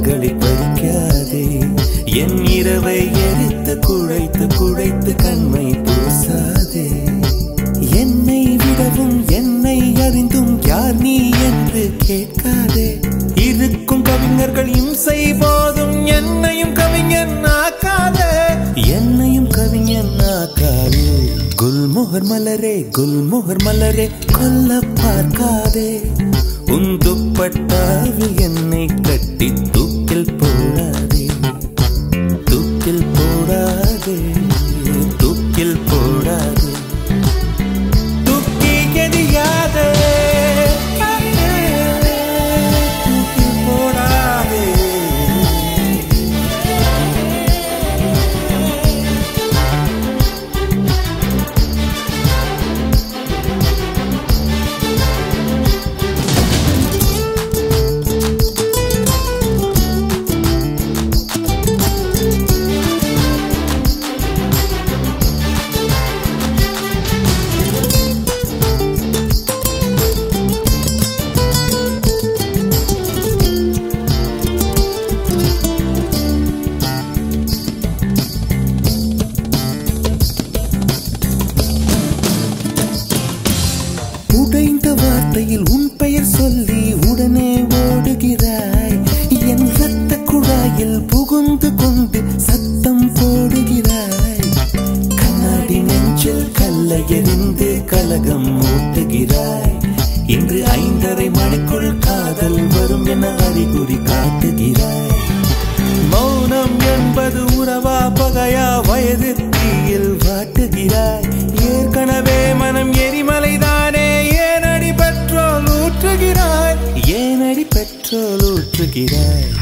கண்களை பறிக்காதே என் இரவை எரித்து குழைத்து குழைத்து கண்மை பூசாதே என்னை விடவும் என்னை அறிந்தும் யார் நீ என்று கேட்காதே இருக்கும் கவிஞர்கள் இம்சை போதும் என்னையும் கவிஞன் ஆக்காதே என்னையும் கவிஞன் ஆக்காதே குல்முகர் மலரே குல்முகர் மலரே கொல்ல பார்க்காதே உன் துப்பட்டாவில் என்னை கட்டி தூக்கில் போடாதே தூக்கில் போடாதே தூக்கில் போடாதே தூக்கி எறியாதே தூக்கில் போடாதே உடைந்த வார்த்தையில் உன் பெயர் சொல்லி உடனே ஓடுகிறாய் என் ரத்த குழாயில் புகுந்து கொண்டு சத்தம் போடுகிறாய் கண்ணாடி நெஞ்சில் கல்லை எறிந்து கலகம் மூட்டுகிறாய் இன்று ஐந்தரை மணிக்குள் காதல் வரும் என அறிகுறி காட்டுகிறாய் மௌனம் என்பது உறவா பகையா வயது தீயில் வாட்டுகிறாய் ஏற்கனவே மனம் எரிமலைதானே ஏனடி பெட்ரோல் ஊற்றுகிறாய் ஏனடி பெட்ரோல் ஊற்றுகிறாய்